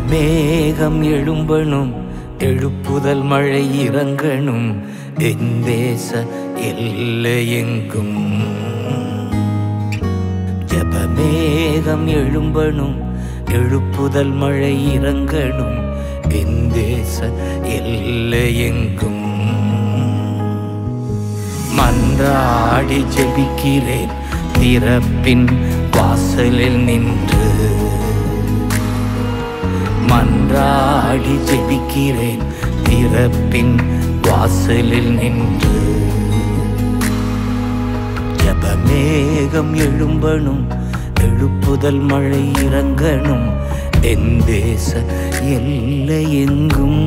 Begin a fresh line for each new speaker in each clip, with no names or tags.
ஜபமேகம் எழும்பணும் எழுப்புதல் மழை இறங்கணும் என் தேச எல்லையெங்கும் ஜபமேகம் எழும்பணும் எழுப்புதல் மழை இறங்கணும் என் தேச எல்லையெங்கும் மன்றாடி ஜெபிக்கிறேன் திறப்பின் வாசலில் நின்று மன்றாடி ஜெபிக்கிறேன் திறப்பின் வாசலில் நின்று ஜபமேகம் எழும்பணும் எழுப்புதல் மழை இறங்கணும் என் தேச எல்லையெங்கும்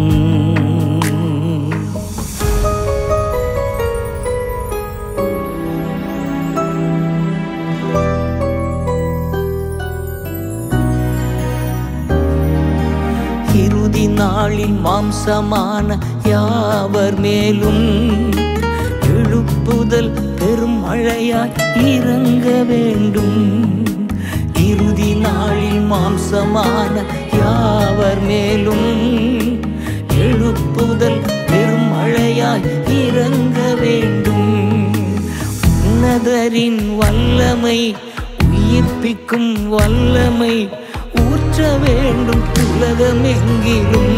இறுதி நாளில் மாம்சமான யாவர் மேலும் எழுப்புதல் பெரும் மழையாய் இறங்க வேண்டும் இறுதி நாளில் மாம்சமான யாவர் மேலும் எழுப்புதல் பெரும் மழையாய் இறங்க வேண்டும் உன்னதரின் வல்லமை உயிர்ப்பிக்கும் வல்லமை ஊற்ற வேண்டும் உலகமெங்கிலும்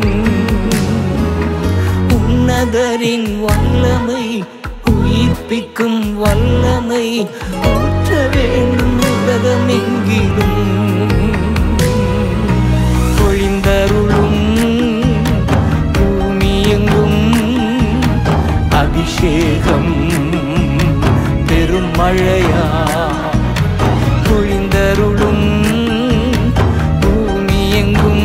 உன்னதரின் வல்லமை உயிர்ப்பிக்கும் வல்லமை ஊற்ற வேண்டும் உலகமெங்கிலும் பொழிந்தருளும் பூமி எங்கும் அபிஷேகம் பெரும் மழையா பொழிந்தருளும் பூமி எங்கும்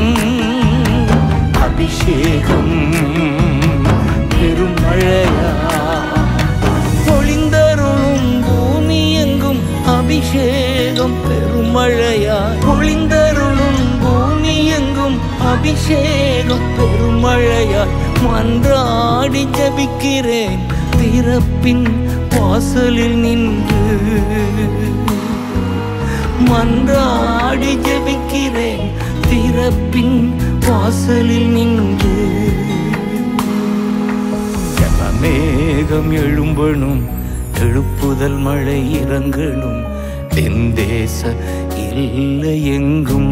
அபிஷேகம் பெரும் மழையா பொழிந்தருளும் பூமி எங்கும் அபிஷேகம் பெருமழையா பொழிந்தருளும் பூமி எங்கும் அபிஷேகம் பெருமழையா மன்றாடி ஜபிக்கிறேன் திறப்பின் வாசலில் நின்று மன்றாடி ஜெபிக்கிறேன் திறப்பின் வாசலில் நின்று ஜபமேகம் எழும்பணும் எழுப்புதல் மழை இறங்கணும் என் தேச இல்லை எங்கும்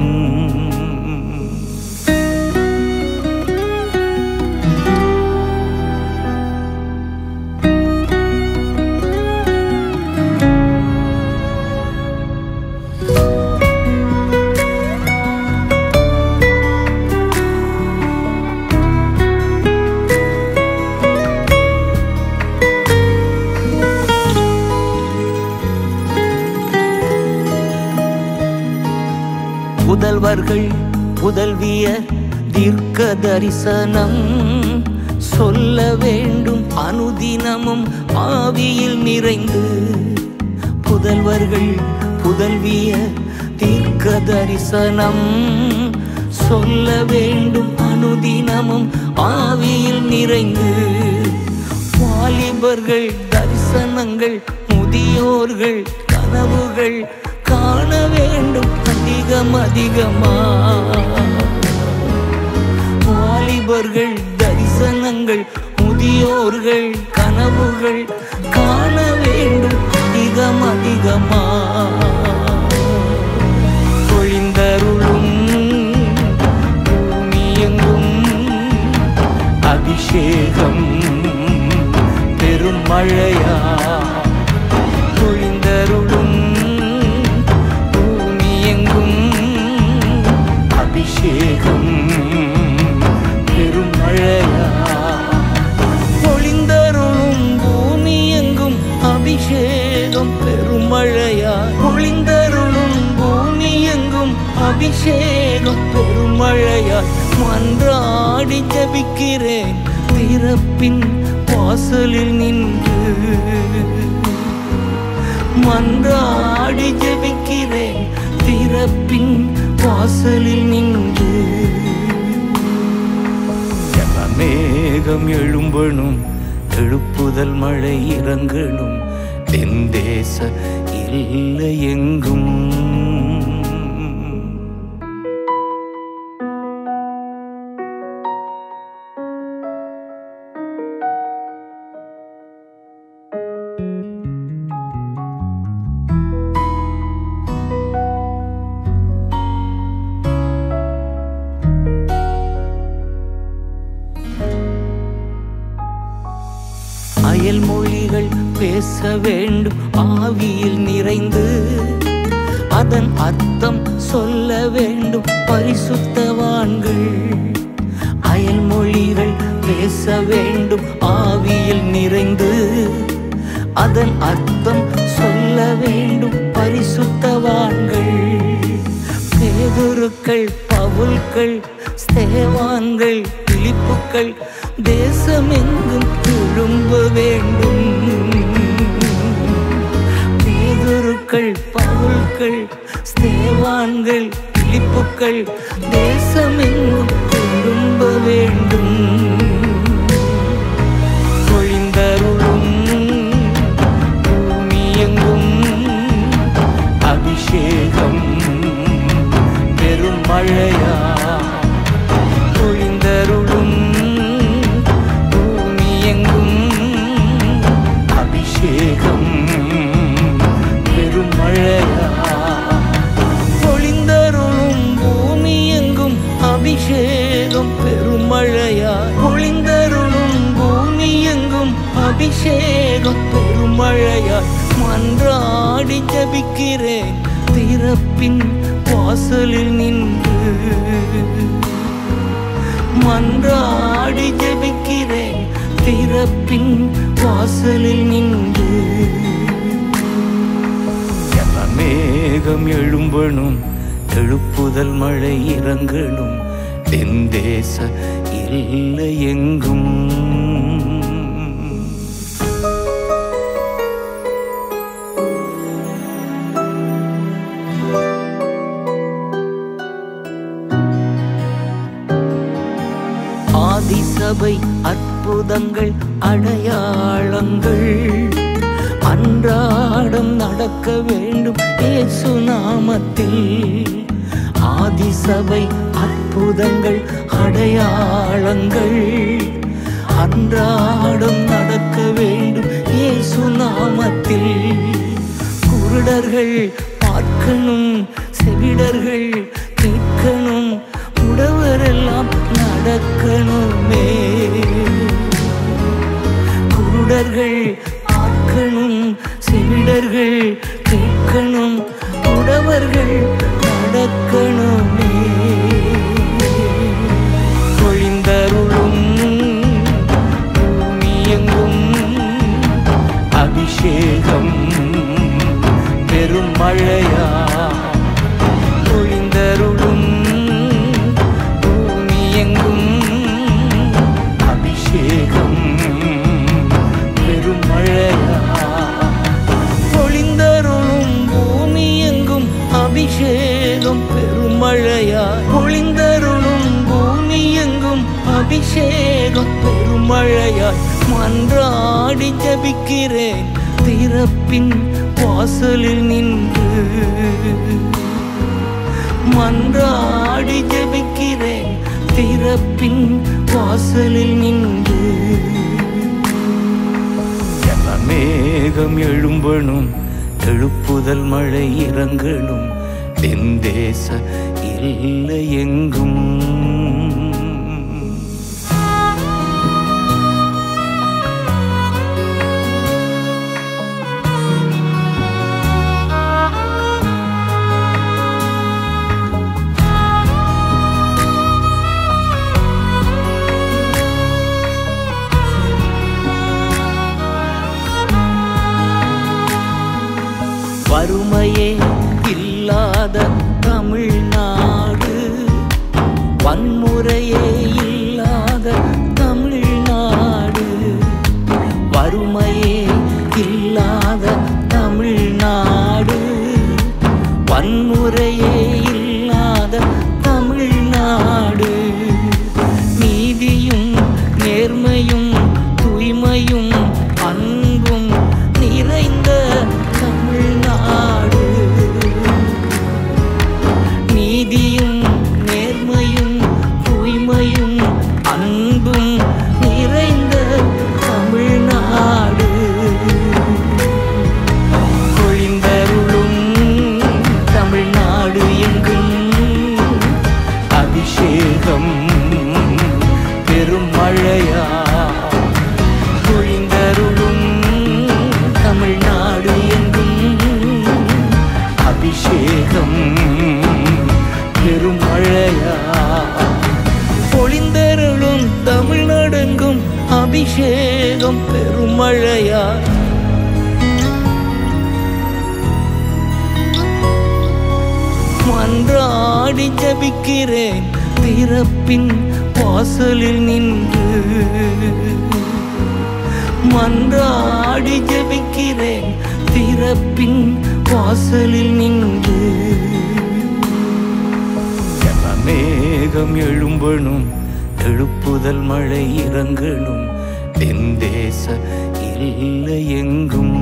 புதல்வர்கள் புதல்விய தீர்க்க தரிசனம் சொல்ல வேண்டும் அனுதினமும் ஆவியில் நிறைந்து புதல்வர்கள் புதல்விய தீர்க்க தரிசனம் சொல்ல வேண்டும் அனுதினமும் ஆவியில் நிறைந்து வாலிபர்கள் தரிசனங்கள் முதியோர்கள் கனவுகள் காண வேண்டும் அதிகம் அதிகமா வாலிபர்கள் தரிசனங்கள் முதியோர்கள் கனவுகள் காண வேண்டும் அதிகம் அதிகமா பொழிந்தருளும் பூமி எங்கும் அபிஷேகம் பெரும் மழையா பொழிந்தருளும் பூமி எங்கும் அபிஷேகம் பெரும் மழையா பொழிந்தருளும் பூமி எங்கும் அபிஷேகம் பெருமழையா பொழிந்தருளும் பூமி எங்கும் அபிஷேகம் பெருமழையா மன்றாடி ஜபிக்கிறேன் திறப்பின் வாசலில் நின்று மன்றாடி ஜெபிக்கிறேன் திறப்பின் வாசலில் நின்று ஜபமேகம் எழும்பணும் எழுப்புதல் மழை இறங்கணும் தென் தேச இல்லை எங்கும் அயல் மொழிகள் பேச வேண்டும் ஆவியில் நிறைந்து அதன் அர்த்தம் சொல்ல வேண்டும் பரிசுத்தவான்கள் அயல் மொழிகள் பேச வேண்டும் ஆவியில் நிறைந்து அதன் அர்த்தம் சொல்ல வேண்டும் பரிசுத்தவான்கள் பேதுருக்கள் பவுல்கள் ஸ்தேவான்கள் பிலிப்புக்கள் தேசமெங்கும் திரும்ப வேண்டும் பேதுருக்கள் பவுல்கள் ஸ்தேவான்கள் பிலிப்புக்கள் தேசமெங்கும் திரும்ப வேண்டும் பொழிந்தருளும் பூமியெங்கும் அபிஷேகம் பெரும் மழையா பொழிந்தருளும் பூமியெங்கும் அபிஷேகம் பெரும் மழையா பொழிந்தருளும் பூமி எங்கும் அபிஷேகம் பெருமழையா பொழிந்தருளும் பூமி எங்கும் அபிஷேகம் பெருமழையா மன்றாடி ஜபிக்கிறேன் திறப்பின் வாசலில் நின்று மன்றாடி ஜபிக்கிறேன் திறப்பின் வாசலில் நின்று என மேகம் எழும்பணும் எழுப்புதல் மழை இறங்கணும் தென் தேச இல்லை எங்கும் ஆதிசபை அற்புதங்கள் அடையாளங்கள் அன்றாடம் நடக்க வேண்டும் இயேசு நாமத்தில் ஆதிசபை அற்புதங்கள் அடையாளங்கள் அன்றாடம் நடக்க வேண்டும் இயேசு நாமத்தில் குருடர்கள் பார்க்கணும் செவிடர்கள் கேட்கணும் உடவரெல்லாம் நடக்கணுமே குருடர்கள் பார்க்கணும் செவிடர்கள் கேட்கணும் உடவர்கள் நடக்கணுமே பொழிந்தருளும் பூமியெங்கும் அபிஷேகம் பெரும் மழையா பொழிந்தருளும் பூமியெங்கும் அபிஷேகம் பெரும் மழையா பொழிந்தருளும் பூமி எங்கும் அபிஷேகம் பெருமழையா பொழிந்தருளும் பூமி எங்கும் அபிஷேகம் பெருமழையா மன்றாடி ஜபிக்கிறேன் திறப்பின் வாசலில் நின்று மன்றாடி ஜபிக்கிறேன் திறப்பின் வாசலில் நின்று என மேகம் எழும்பணும் எழுப்புதல் மழை இறங்கணும் தென் தேச இல்லை எங்கும் வறுமையே இல்லாத தமிழ்நாடு வன்முறையே இல்லாத தமிழ்நாடு வறுமையே இல்லாத தமிழ்நாடு வன்முறையே இல்லாத தமிழ்நாடு நீதியும் நேர்மையும் தூய்மையும் அன்பும் நிறைந்த தமிழ்நாடு நீதியும் நேர்மையும் தூய்மையும் அன்பும் நிறைந்த தமிழ்நாடு பெருமழையா மன்றாடி ஜபிக்கிறேன் திறப்பின் வாசலில் நின்று மன்றாடி ஜபிக்கிறேன் திறப்பின் வாசலில் நின்று மேகம் எழும்பணும் எழுப்புதல் மழை இறங்கணும் என் தேச இல்லை எங்கும்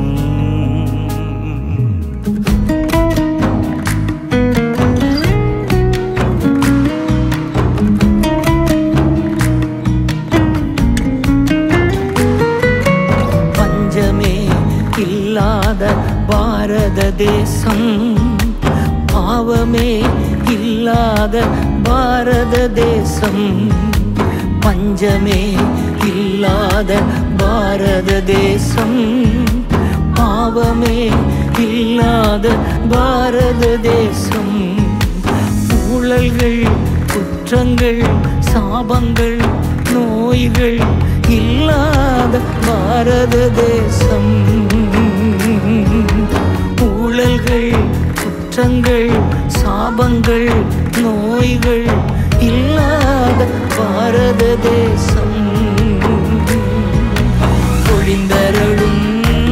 பஞ்சமே இல்லாத பாரத தேசம் பாவமே இல்லாத பாரத தேசம் பஞ்சமே இல்லாத பாரத தேசம் பாவமே இல்லாத பாரத தேசம் ஊழல்கள் குற்றங்கள் சாபங்கள் நோய்கள் இல்லாத பாரத தேசம் ஊழல்கள் குற்றங்கள் சாபங்கள் நோய்கள் இல்லாத பாரத தேசம் பொழிந்தருளும்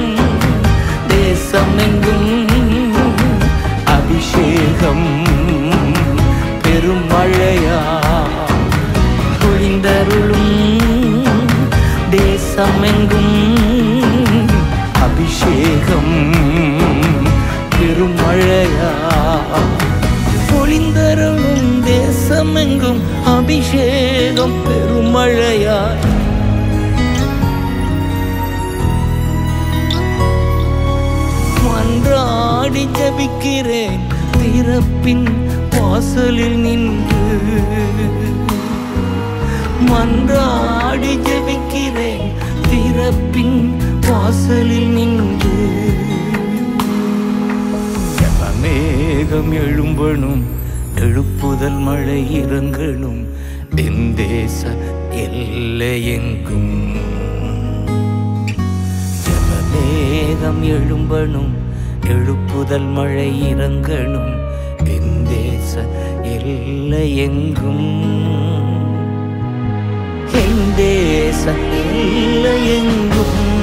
தேசம் எங்கும் அபிஷேகம் பெருமழையா பொழிந்தருளும் தேசமெங்கும் அபிஷேகம் பெருமழையா பொழிந்தருளும் தேசமெங்கும் அபிஷேகம் பெருமழையா மன்றாடி ஜபிக்கிறேன் திறப்பின் வாசலில் நின்று மன்றாடி ஜபிக்கிறேன் திறப்பின் வாசலில் நின்று மேகம் எழும்பணும் எழுப்புதல் மழை இறங்கணும் என் தேச எல்லையெங்கும் மேகம் எழும்பணும் எழுப்புதல் மழை இறங்கணும் என் தேச எல்லையெங்கும் என் தேச எல்லையெங்கும்